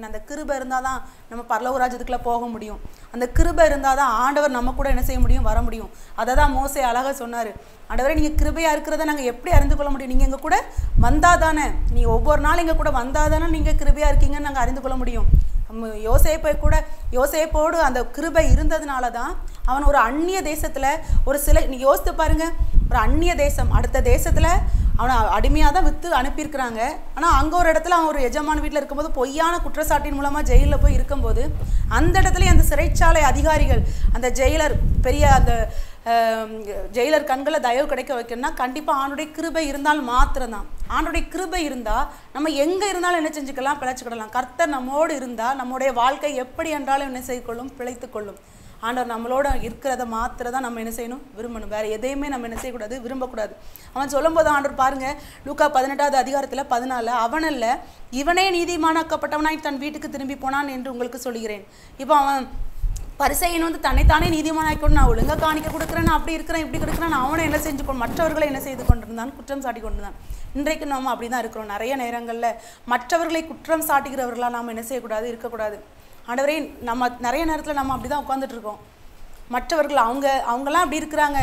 [SPEAKER 1] பண்ணின அந்த கிருபை இருந்தால் தான் நம்ம பரலோக ராஜ்யத்துக்குள்ள போக முடியும் அந்த கிருபை இருந்தால் தான் ஆண்டவர் நம்ம கூட என்ன செய்ய முடியும் வர முடியும் அதை தான் மோசே அழகாக சொன்னார் ஆண்டவரே நீங்கள் கிருபையாக இருக்கிறத நாங்கள் எப்படி அறிந்து கொள்ள முடியும் நீங்கள் எங்கள் கூட வந்தால் தானே நீங்கள் ஒவ்வொரு நாள் எங்கள் கூட வந்தால் தானே நீங்கள் கிருபையாக இருக்கீங்கன்னு நாங்கள் அறிந்து கொள்ள முடியும் நம்ம யோசேப்பை கூட யோசேப்போடு அந்த கிருபை இருந்ததுனால தான் அவன் ஒரு அந்நிய தேசத்தில் ஒரு சில நீ யோசித்து பாருங்க ஒரு அந்நிய தேசம் அடுத்த தேசத்தில் அவனை அடிமையாக தான் விற்று அனுப்பியிருக்கிறாங்க ஆனால் அங்கே ஒரு இடத்துல அவன் ஒரு எஜமான வீட்டில் இருக்கும்போது பொய்யான குற்றச்சாட்டின் மூலமாக ஜெயிலில் போய் இருக்கும்போது அந்த இடத்துல அந்த சிறைச்சாலை அதிகாரிகள் அந்த ஜெயிலர் பெரிய அந்த ஆம், ஜெயிலர் கண்களை தயவு கிடைக்க வைக்கணும்னா கண்டிப்பாக ஆண்டுடைய கிருபை இருந்தால் மாத்திரம்தான் ஆண்டுடைய கிருபை இருந்தால் நம்ம எங்கே இருந்தாலும் என்ன செஞ்சுக்கலாம் பிழைச்சிக்கிடலாம் கர்த்தர் நம்மோடு இருந்தால் நம்முடைய வாழ்க்கை எப்படி என்றாலும் என்ன செய்து கொள்ளும் பிழைத்து கொள்ளும் ஆண்டவர் நம்மளோட இருக்கிறத மாத்திரம் தான் நம்ம என்ன செய்யணும் விரும்பணும் வேற எதையுமே நம்ம என்ன செய்யக்கூடாது விரும்பக்கூடாது அவன் சொல்லும்போது ஆண்டவர் பாருங்க லூக்கா பதினெட்டாவது அதிகாரத்தில் பதினாலு அவனல்ல இவனே நீதிமானாக்கப்பட்டவனாய் தன் வீட்டுக்கு திரும்பி போனான் என்று உங்களுக்கு சொல்கிறேன் இப்போ அவன் பரிசையன் வந்து தன்னைத்தானே நீதிமானாக்கணும் நான் ஒழுங்கா காணிக்க கொடுக்குறேன் நான் அப்படி இருக்கிறேன் இப்படி கொடுக்குறேன் நான் அவனை என்ன செஞ்சு கொண்டு மற்றவர்களை என்ன செய்து கொண்டிருந்தான் குற்றம் சாட்டி கொண்டிருந்தான் இன்றைக்கு நம்ம அப்படி தான் இருக்கிறோம் நிறைய நேரங்களில் மற்றவர்களை குற்றம் சாட்டுகிறவர்களாக நாம் என்ன செய்யக்கூடாது இருக்கக்கூடாது ஆண்டவரே நம்ம நிறைய நேரத்தில் நம்ம அப்படி தான் உட்காந்துட்டு இருக்கோம் மற்றவர்கள் அவங்க அவங்கெல்லாம் அப்படி இருக்கிறாங்க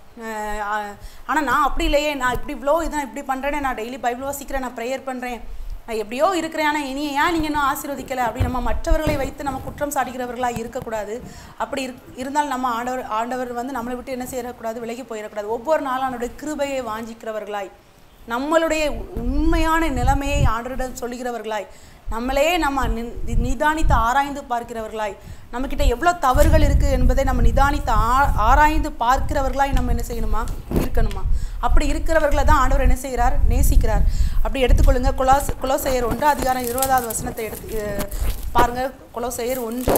[SPEAKER 1] ஆனால் நான் அப்படி இல்லையே நான் இப்படி இவ்வளோ இதான் இப்படி பண்ணுறேனே நான் டெய்லி பைபிள் வாசிக்கிறேன் நான் ப்ரேயர் பண்ணுறேன் நான் எப்படியோ இருக்கிறேன் ஆனால் இனி ஏன் நீங்கள் இன்னும் ஆசீர்வதிக்கலை அப்படி நம்ம மற்றவர்களை வைத்து நம்ம குற்றம் சாட்டுகிறவர்களாக இருக்கக்கூடாது அப்படி இரு இருந்தால் நம்ம ஆண்டவர் ஆண்டவர் வந்து நம்மளை விட்டு என்ன செய்யக்கூடாது விலகி போயிடக்கூடாது ஒவ்வொரு நாளும் அவனுடைய கிருபையை வாஞ்சிக்கிறவர்களாய் நம்மளுடைய உண்மையான நிலைமையை ஆண்டரிடம் சொல்லுகிறவர்களாய் நம்மளே நம்ம நி- நிதானித்து ஆராய்ந்து பார்க்கிறவர்களாய் நம்மக்கிட்ட எவ்வளோ தவறுகள் இருக்குது என்பதை நம்ம நிதானித்து ஆ ஆராய்ந்து பார்க்கிறவர்களாய் நம்ம என்ன செய்யணுமா இருக்கணுமா அப்படி இருக்கிறவர்களை தான் ஆண்டவர் என்ன செய்கிறார் நேசிக்கிறார் அப்படி எடுத்துக்கொள்ளுங்க குலாஸ் குலோசையர் ஒன்று அதிகாரம் இருபதாவது வசனத்தை எடுத்து அஹ், பாருங்க குலோசையர் ஒன்று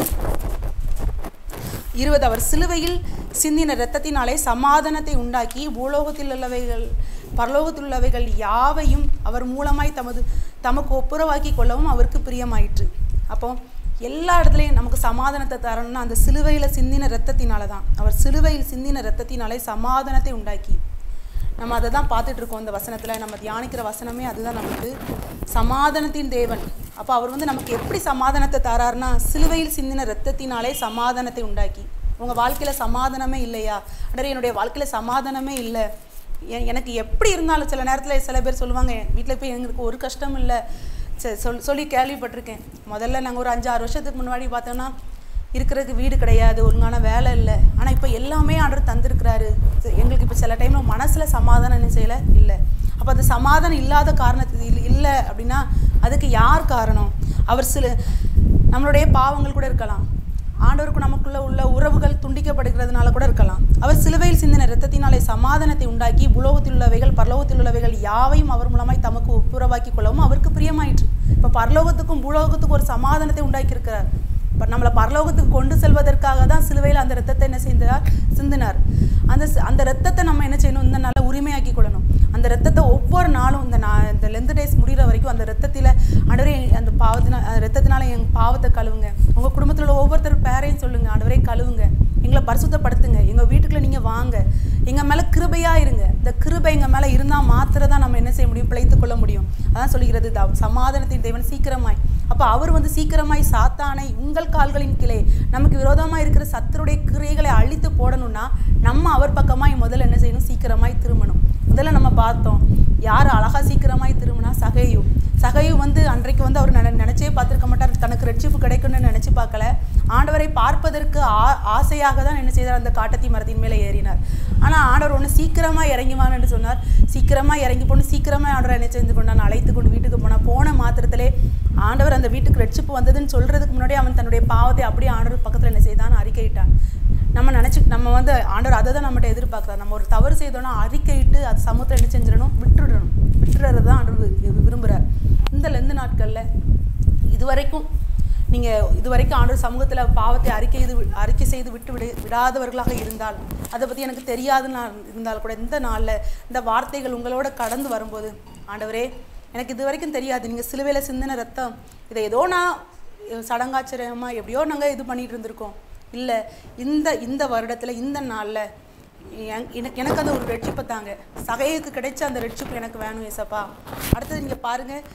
[SPEAKER 1] இருபது அவர் சிலுவையில் சிந்தின இரத்தத்தினாலே சமாதானத்தை உண்டாக்கி பூலோகத்தில் உள்ளவைகள் பரலோகத்தில் உள்ளவைகள் யாவையும் அவர் மூலமாய் தமது தமக்கு ஒப்புரவாக்கி கொள்ளவும் அவருக்கு பிரியமாயிற்று அப்போ எல்லா இடத்துலையும் நமக்கு சமாதானத்தை தரணும்னா அந்த சிலுவையில் சிந்தின இரத்தத்தினால தான் அவர் சிலுவையில் சிந்தின இரத்தத்தினாலே சமாதானத்தை உண்டாக்கி நம்ம அதை தான் பார்த்துட்டு இருக்கோம் இந்த வசனத்தில் நம்ம தியானிக்கிற வசனமே அதுதான் நமக்கு சமாதானத்தின் தேவன் அப்போ அவர் வந்து நமக்கு எப்படி சமாதானத்தை தராருன்னா சிலுவையில் சிந்தின ரத்தத்தினாலே சமாதானத்தை உண்டாக்கி உங்கள் வாழ்க்கையில் சமாதானமே இல்லையா அடரே என்னுடைய வாழ்க்கையில் சமாதானமே இல்லை எ- எனக்கு எப்படி இருந்தாலும் சில நேரத்தில் சில பேர் சொல்லுவாங்க வீட்டில் போய் எங்களுக்கு ஒரு கஷ்டம் இல்லை சரி சொல் சொல்லி கேள்விப்பட்டிருக்கேன் முதல்ல நாங்கள் ஒரு அஞ்சு ஆறு வருஷத்துக்கு முன்னாடி பார்த்தோன்னா இருக்கிறதுக்கு வீடு கிடையாது ஒழுங்கான வேலை இல்லை ஆனால் இப்போ எல்லாமே ஆர்டர் தந்திருக்கிறாரு சரி, எங்களுக்கு இப்போ சில டைமில் மனசில் சமாதானம் என்ன செய்யலை இல்லை அப்போ அந்த சமாதானம் இல்லாத காரணத்து இல்ல- இல்லை அப்படின்னா அதுக்கு யார் காரணம் அவர் சில நம்மளுடைய பாவங்கள் கூட இருக்கலாம் ஆண்டவருக்கு நமக்குள்ள உள்ள உறவுகள் துண்டிக்கப்படுகிறதுனால கூட இருக்கலாம் அவர் சிலுவையில் சிந்தின இரத்தத்தினாலே சமாதானத்தை உண்டாக்கி புலோகத்தில் உள்ளவைகள் பரலோகத்தில் உள்ளவைகள் யாவையும் அவர் மூலமாய் தமக்கு ஒப்புரவாக்கி கொள்ளவும் அவருக்கு பிரியமாயிற்று இப்போ பரலோகத்துக்கும் பூலோகத்துக்கும் ஒரு சமாதானத்தை உண்டாக்கி இருக்கிறார் இப்போ நம்மளை பரலோகத்துக்கு கொண்டு செல்வதற்காக தான் சிலுவையில் அந்த ரத்தத்தை என்ன செய்தார் சிந்தினார் அந்த சி- அந்த ரத்தத்தை நம்ம என்ன செய்யணும் இந்த நாளில் உரிமையாக்கி கொள்ளணும் அந்த ரத்தத்தை ஒவ்வொரு நாளும் இந்த நான் இந்த லென்த் டேஸ் முடிகிற வரைக்கும் அந்த ரத்தத்தில் ஆண்டவரே அந்த பாவத்தினா அந்த ரத்தத்தினால என் பாவத்தை கழுவுங்க உங்கள் குடும்பத்தில் உள்ள ஒவ்வொருத்தர் பேரையும் சொல்லுங்கள் ஆண்டவரே கழுவுங்க எங்களை பரிசுத்தப்படுத்துங்க எங்கள் வீட்டுக்குள்ள நீங்கள் வாங்க எங்கள் மேலே கிருபையாக இருங்க இந்த கிருபை எங்கள் மேலே இருந்தால் மாத்திரம் தான் நம்ம என்ன செய்ய முடியும் பிழைத்து கொள்ள முடியும் அதான் சொல்லுகிறது த- சமாதானத்தின் தேவன் சீக்கிரமாய் அப்போ அவர் வந்து சீக்கிரமாய் சாத்தானை உங்கள் கால்களின் கீழே நமக்கு விரோதமாக இருக்கிற சத்தருடைய கிரியைகளை அழித்து போடணும்னா நம்ம அவர் பக்கமாய் முதல்ல என்ன செய்யணும் சீக்கிரமாய் திரும்பணும் முதல்ல நம்ம பார்த்தோம் யார் அழகா சீக்கிரமாய் திரும்பினா சகையு சகையு வந்து அன்றைக்கு வந்து அவர் நினை நினைச்சே பார்த்துருக்க மாட்டார் தனக்கு ரட்சிப்பு கிடைக்கும்னு நினைச்சு பார்க்கல ஆண்டவரை பார்ப்பதற்கு ஆ ஆசையாக தான் என்ன செய்தார் அந்த காட்டத்தி மரத்தின் மேலே ஏறினார் ஆனால் ஆண்டவர் ஒன்று சீக்கிரமாக இறங்கிவான்னு என்று சொன்னார் சீக்கிரமாக இறங்கி போன்னு சீக்கிரமாக ஆண்டவர் என்ன செஞ்சு கொண்டான் அழைத்து கொண்டு வீட்டுக்கு போனான் போன மாத்திரத்திலே ஆண்டவர் அந்த வீட்டுக்கு ரட்சிப்பு வந்ததுன்னு சொல்றதுக்கு முன்னாடி அவன் தன்னுடைய பாவத்தை அப்படியே ஆண்டவர் பக்கத்தில் என்ன செய்தான் அறிக்கையிட்டான் நம்ம நினச்சி நம்ம வந்து ஆண்டவர் அதை தான் நம்மகிட்ட எதிர்பார்க்குறாரு நம்ம ஒரு தவறு செய்தோம்னா அறிக்கையிட்டு அது சமூகத்தில் என்ன செஞ்சிடணும் விட்டுடணும் விட்டுறது தான் ஆண்டவர் வி- விரும்புகிறார் இந்த லெந்து நாட்களில் இதுவரைக்கும் நீங்கள் இதுவரைக்கும் ஆண்டவர் சமூகத்தில் பாவத்தை அறிக்கை இது அறிக்கை செய்து விட்டு விடு விடாதவர்களாக இருந்தால் அதை பற்றி எனக்கு தெரியாதுன்னு நான் இருந்தால் கூட இந்த நாளில் இந்த வார்த்தைகள் உங்களோட கடந்து வரும்போது ஆண்டவரே எனக்கு இது வரைக்கும் தெரியாது நீங்கள் சிலுவையில் சிந்தின ரத்தம் இதை ஏதோ நான் சடங்காச்சரியமாக எப்படியோ நாங்கள் இது பண்ணிட்டு இருந்திருக்கோம் இல்லை இந்த இந்த வருடத்தில் இந்த நாளில் என்- எனக்கு எனக்கு அந்த ஒரு ரட்சிப்பை தாங்க சகையுக்கு கிடைச்ச அந்த ரட்சிப்பு எனக்கு வேணும் ஏசப்பா அடுத்தது நீங்கள் பாருங்கள்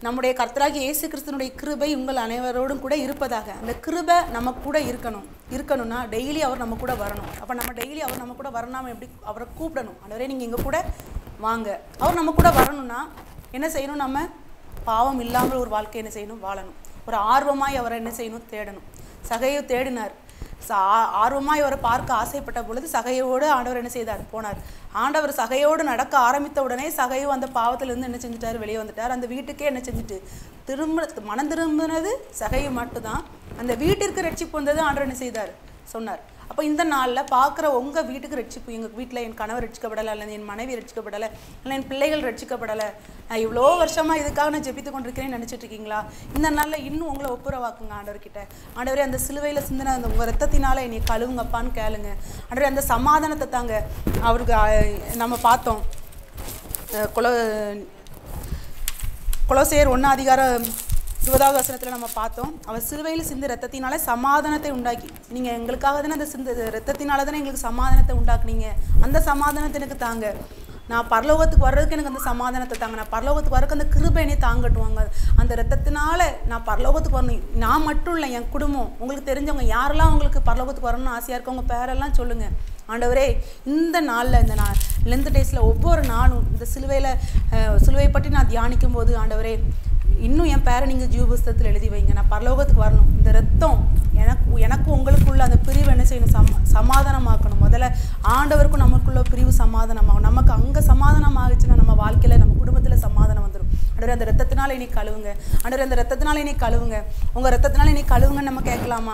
[SPEAKER 1] நம்முடைய கர்த்தராகிய இயேசு கிறிஸ்தனுடைய கிருபை உங்கள் அனைவரோடும் கூட இருப்பதாக அந்த கிருபை நம்ம கூட இருக்கணும் இருக்கணும்னா டெய்லி அவர் நம்ம கூட வரணும் அப்போ நம்ம டெய்லி அவர் நம்ம கூட வரணும் எப்படி அவரை கூப்பிடணும் அந்தவரே நீங்கள் எங்கள் கூட வாங்க அவர் நம்ம கூட வரணும்னா என்ன செய்யணும் நம்ம பாவம் இல்லாமல் ஒரு வாழ்க்கை என்ன செய்யணும் வாழணும் ஒரு ஆர்வமாய் அவரை என்ன செய்யணும் தேடணும் சகையை தேடினார் ச- ஆ- ஆர்வமாய் அவரை பார்க்க ஆசைப்பட்ட பொழுது சகையோடு ஆண்டவர் என்ன செய்தார் போனார் ஆண்டவர் சகையோடு நடக்க ஆரம்பித்த உடனே சகையும் அந்த பாவத்திலிருந்து என்ன செஞ்சுட்டார் வெளியே வந்துட்டார் அந்த வீட்டுக்கே என்ன செஞ்சுட்டு திரும்ப மனம் திரும்பினது சகையை மட்டும்தான் அந்த வீட்டிற்கு ரட்சிப்பு வந்தது ஆண்டவர் என்ன செய்தார் சொன்னார் அப்போ இந்த நாளில் பார்க்குற உங்கள் வீட்டுக்கு ரட்சிப்பு எங்கள் வீட்டில் என் கணவர் ரட்சிக்கப்படலை அல்லது என் மனைவி ரட்சிக்கப்படலை இல்லை என் பிள்ளைகள் ரட்சிக்கப்படலை நான் இவ்வளோ வருஷமாக இதுக்காக நான் ஜெபித்து கொண்டிருக்கிறேன்னு நினச்சிட்டு இருக்கீங்களா இந்த நாளில் இன்னும் உங்களை ஒப்புரவாக்குங்க ஆண்டவர்கிட்ட ஆண்டவரே அந்த சிலுவையில் சிந்தின அந்த உங்கள் ரத்தத்தினால என்னை கழுவுங்கப்பான்னு கேளுங்க ஆண்டவரே அந்த சமாதானத்தை தாங்க அவருக்கு அஹ், நம்ம பார்த்தோம் அஹ், கொல கொலோசையர் ஒன்று அதிகாரம் இருபதாவது வசனத்தில் நம்ம பார்த்தோம் அவர் சிலுவையில் சிந்து ரத்தத்தினால சமாதானத்தை உண்டாக்கி நீங்கள் எங்களுக்காக தானே அந்த சிந்து ரத்தத்தினால தானே எங்களுக்கு சமாதானத்தை உண்டாக்குனீங்க அந்த சமாதானத்தை எனக்கு தாங்க நான் பரலோகத்துக்கு வர்றதுக்கு எனக்கு அந்த சமாதானத்தை தாங்க நான் பரலோகத்துக்கு வர்றதுக்கு அந்த கிருபை என்னை தாங்கட்டுவாங்க அந்த ரத்தத்தினால நான் பரலோகத்துக்கு வரணும் நான் மட்டும் இல்லை என் குடும்பம் உங்களுக்கு தெரிஞ்சவங்க யாரெல்லாம் உங்களுக்கு பரலோகத்துக்கு வரணும்னு ஆசையாக இருக்கவங்க பேரெல்லாம் சொல்லுங்கள் ஆண்டவரே இந்த நாளில் இந்த நாள் லென்த் டேஸில் ஒவ்வொரு நாளும் இந்த சிலுவையில் சிலுவையை பற்றி நான் தியானிக்கும் போது ஆண்டவரே இன்னும் என் பேரை நீங்கள் ஜீவ புஸ்தகத்தில் எழுதி வைங்க நான் பரலோகத்துக்கு வரணும் இந்த ரத்தம் எனக்கு எனக்கு உங்களுக்குள்ள அந்த பிரிவு என்ன செய்யணும் சம சமாதானமாக்கணும் முதல்ல ஆண்டவருக்கும் நமக்குள்ள பிரிவு சமாதானமாகும் நமக்கு அங்கே சமாதானம் ஆகுச்சுன்னா நம்ம வாழ்க்கையில் நம்ம குடும்பத்தில் சமாதானம் வந்துடும் ஆண்டவரே அந்த ரத்தத்தினால இனி கழுவுங்க ஆண்டவரே அந்த ரத்தத்தினால இனி கழுவுங்க உங்கள் ரத்தத்தினால இனி கழுவுங்கன்னு நம்ம கேட்கலாமா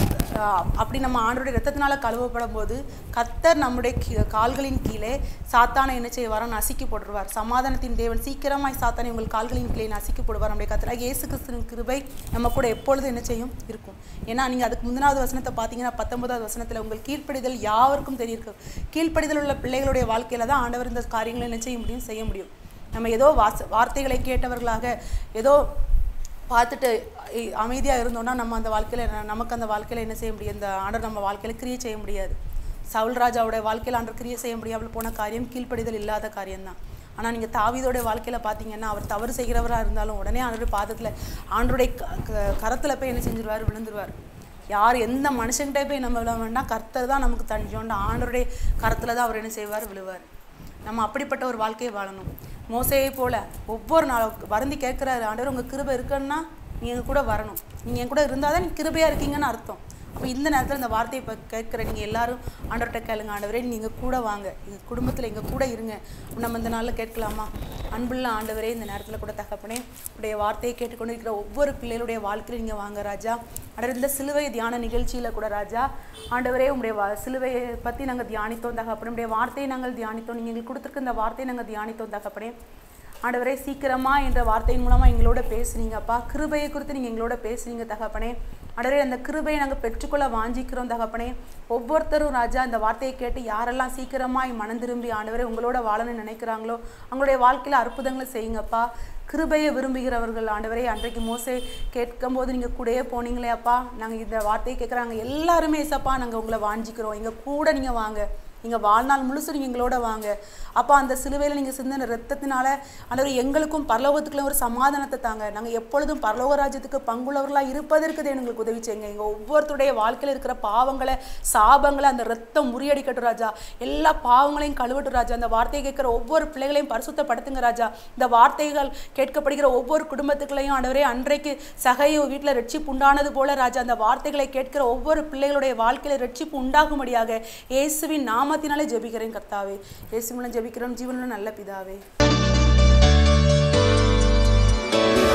[SPEAKER 1] ஆஹ் அப்படி நம்ம ஆண்டோடைய ரத்தத்தினால கழுவப்படும் போது கர்த்தர் நம்முடைய கீ- கால்களின் கீழே சாத்தானை என்ன செய்வாரோ நசுக்கி போட்டுருவார் சமாதானத்தின் தேவன் சீக்கிரமாய் சாத்தானை உங்கள் கால்களின் கீழே நசுக்கி போடுவார் நம்முடைய கர்த்தராக இயேசு கிறிஸ்துவின் கிருபை நம்ம கூட எப்பொழுது என்ன செய்யும் இருக்கும் ஏன்னா நீங்கள் அதுக்கு முந்தினாவது வசனத்தை பார்த்தீங்கன்னா பத்தொன்பதாவது வசனத்தில் உங்கள் கீழ்ப்படிதல் யாவருக்கும் தெரியிருக்கு கீழ்ப்படிதல் உள்ள பிள்ளைகளுடைய வாழ்க்கையில தான் ஆண்டவர் இந்த காரியங்களை என்ன செய்ய முடியும் செய்ய முடியும் நம்ம ஏதோ வாச வார்த்தைகளை கேட்டவர்களாக ஏதோ பார்த்துட்டு அமைதியாக இருந்தோம்னா நம்ம அந்த வாழ்க்கையில் நமக்கு அந்த வாழ்க்கையில் என்ன செய்ய முடியும் இந்த ஆண்டர் நம்ம வாழ்க்கையில் கிரியை செய்ய முடியாது சவுல் ராஜாவோட வாழ்க்கையில் ஆண்டர் கிரியை செய்ய முடியாமல் போன காரியம் கீழ்ப்படிதல் இல்லாத காரியம்தான் ஆனால் நீங்கள் தாவீதோட வாழ்க்கையில் பார்த்தீங்கன்னா அவர் தவறு செய்கிறவராக இருந்தாலும் உடனே ஆண்டோட பாதத்தில் ஆண்டருடைய கரத்தில் போய் என்ன செஞ்சிருவார் விழுந்துருவார் யார் எந்த மனுஷங்கிட்ட போய் நம்ம விழ வேண்டாம் கர்த்தர் தான் நமக்கு தஞ்சோண்டு ஆண்டருடைய கரத்தில் தான் அவர் என்ன செய்வார் விழுவார் நம்ம அப்படிப்பட்ட ஒரு வாழ்க்கையை வாழணும் மோசையை போல ஒவ்வொரு நாளும் வருந்தி கேட்குறாரு ஆண்டவர் உங்கள் கிருபை இருக்குன்னா நீ எங்க கூட வரணும் நீங்கள் என் கூட இருந்தால் தான் நீ கிருபையாக இருக்கீங்கன்னு அர்த்தம் அப்போ இந்த நேரத்தில் இந்த வார்த்தையை இப்போ கேட்குற நீங்கள் எல்லாரும் ஆண்டவர்கிட்ட கேளுங்க ஆண்டவரே நீங்கள் கூட வாங்க எங்கள் குடும்பத்தில் எங்கள் கூட இருங்க நம்ம இந்த நாளில் கேட்கலாமா அன்புள்ள ஆண்டவரே இந்த நேரத்தில் கூட தகப்பனே உடைய வார்த்தையை கேட்டுக்கொண்டு இருக்கிற ஒவ்வொரு பிள்ளைகளுடைய வாழ்க்கையில் நீங்கள் வாங்க ராஜா ஆண்டவர் இந்த சிலுவை தியான நிகழ்ச்சியில் கூட ராஜா ஆண்டவரே உங்களுடைய வா சிலுவையை பற்றி நாங்கள் தியானித்தோம் தகப்பனே உடைய வார்த்தையை நாங்கள் தியானித்தோம் நீங்கள் எங்களுக்கு கொடுத்துருக்க இந்த வார்த்தையை நாங்கள் தியானித்தோம் தகப்பனே ஆண்டவரே சீக்கிரமா என்ற வார்த்தையின் மூலமாக எங்களோட பேசுனீங்கப்பா கிருபையை குறித்து நீங்கள் எங்களோட பேசுனீங்க தகப்பனே ஆண்டவரே அந்த கிருபையை நாங்கள் பெற்றுக்கொள்ள வாஞ்சிக்கிறோம் தகப்பனே ஒவ்வொருத்தரும் ராஜா இந்த வார்த்தையை கேட்டு யாரெல்லாம் சீக்கிரமாய் மனம் திரும்பி ஆண்டவரே உங்களோட வாழணும்னு நினைக்கிறாங்களோ அவங்களுடைய வாழ்க்கையில் அற்புதங்களை செய்யுங்கப்பா கிருபையை விரும்புகிறவர்கள் ஆண்டவரே அன்றைக்கு மோசே கேட்கும்போது நீங்கள் கூடயே போனீங்களே அப்பா நாங்கள் இந்த வார்த்தையை கேட்குறாங்க எல்லாருமே ஏசப்பா நாங்கள் உங்களை வாஞ்சிக்கிறோம் எங்கள் கூட நீங்கள் வாங்க நீங்கள் வாழ்நாள் முழுசும் நீங்கள் எங்களோட வாங்க அப்போ அந்த சிலுவையில் நீங்கள் சிந்தின ரத்தத்தினால ஆண்டவர் எங்களுக்கும் பரலோகத்துக்குள்ள ஒரு சமாதானத்தை தாங்க நாங்கள் எப்பொழுதும் பரலோக ராஜ்யத்துக்கு பங்குள்ளவர்களாக இருப்பதற்கு இது எங்களுக்கு உதவி செய்யுங்க எங்கள் ஒவ்வொருத்தருடைய வாழ்க்கையில் இருக்கிற பாவங்களை சாபங்களை அந்த ரத்தம் முறியடிக்கட்டும் ராஜா எல்லா பாவங்களையும் கழுவட்டும் ராஜா அந்த வார்த்தையை கேட்குற ஒவ்வொரு பிள்ளைகளையும் பரிசுத்தப்படுத்துங்க ராஜா இந்த வார்த்தைகள் கேட்கப்படுகிற ஒவ்வொரு குடும்பத்துக்களையும் ஆண்டவரே அன்றைக்கு சகையோ வீட்டில் ரட்சிப்பு உண்டானது போல ராஜா அந்த வார்த்தைகளை கேட்கிற ஒவ்வொரு பிள்ளைகளுடைய வாழ்க்கையில ரட்சிப்பு உண்டாகும்படியாக இயேசுவின் நாமத்தினாலே ஜெபிக்கிறேன் கர்த்தாவே இயேசு மூலம் ஜெபிக்கிறோம் ஜீவனுள்ள நல்ல பிதாவே